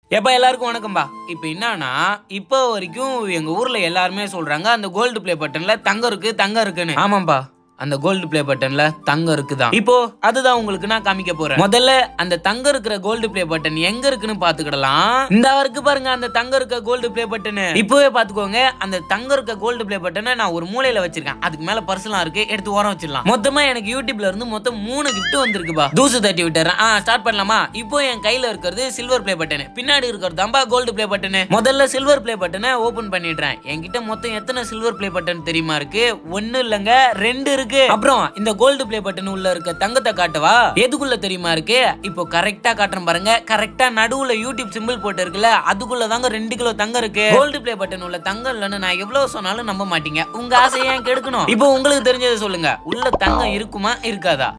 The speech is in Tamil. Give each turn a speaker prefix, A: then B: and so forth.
A: எப்ப எல்லாருக்கும் வணக்கம்பா இப்போ என்னன்னா இப்போ வரைக்கும் எங்க ஊர்ல எல்லாருமே சொல்றாங்க அந்த கோல்டு ப்ளே பட்டன்ல தங்கம் இருக்கு தங்கம் இருக்குன்னு ஆமாம்பா அந்த கோல்டு ப்ளே பட்டன்ல தங்கம் இருக்குதான் இப்போ அதுதான் உங்களுக்கு நான் காமிக்க போறேன் முதல்ல அந்த தங்கம் இருக்கிற கோல்டு ப்ளே பட்டன் எங்க இருக்குன்னு பாத்துக்கிடலாம் இந்த இருக்கு பாருங்க அந்த தங்கம் இருக்க கோல்டு ப்ளே பட்டன் இப்போவே பாத்துக்கோங்க அந்த தங்கம் இருக்க கோல்டு ப்ளே பட்டனை நான் ஒரு மூலையில வச்சிருக்கேன் அதுக்கு மேல பர்சலாம் இருக்கு எடுத்து ஓரம் வச்சிடலாம் மொத்தமா எனக்கு யூடியூப்ல இருந்து மொத்தம் மூணு கிஃப்ட் வந்திருக்குப்பா தூசு தட்டி விட்டுறேன் ஆ ஸ்டார்ட் பண்ணலாமா இப்போ என் கையில இருக்கிறது சில்வர் ப்ளே பட்டன் பின்னாடி இருக்கிறது தான்பா கோல்டு ப்ளே பட்டன் முதல்ல சில்வர் ப்ளே பட்டனை ஓபன் பண்ணிடுறேன் என்கிட்ட மொத்தம் எத்தனை சில்வர் ப்ளே பட்டன் தெரியுமா இருக்கு ஒண்ணு இல்லங்க ரெண்டு இருக்கு அப்புறம் இந்த கோல்டு ப்ளே பட்டன் உள்ள இருக்க தங்கத்தை காட்டவா எதுக்குள்ள தெரியுமா இருக்கு இப்போ கரெக்டா காட்டுறேன் பாருங்க கரெக்டா நடுவுல யூடியூப் சிம்பிள் போட்டு இருக்குல்ல அதுக்குள்ள தாங்க ரெண்டு கிலோ தங்கம் இருக்கு கோல்டு ப்ளே பட்டன் உள்ள தங்கம் இல்லைன்னு நான் எவ்வளவு சொன்னாலும் நம்ப மாட்டீங்க உங்க ஆசையை ஏன் கெடுக்கணும் இப்போ உங்களுக்கு தெரிஞ்சதை சொல்லுங்க உள்ள தங்கம் இருக்குமா இருக்காதா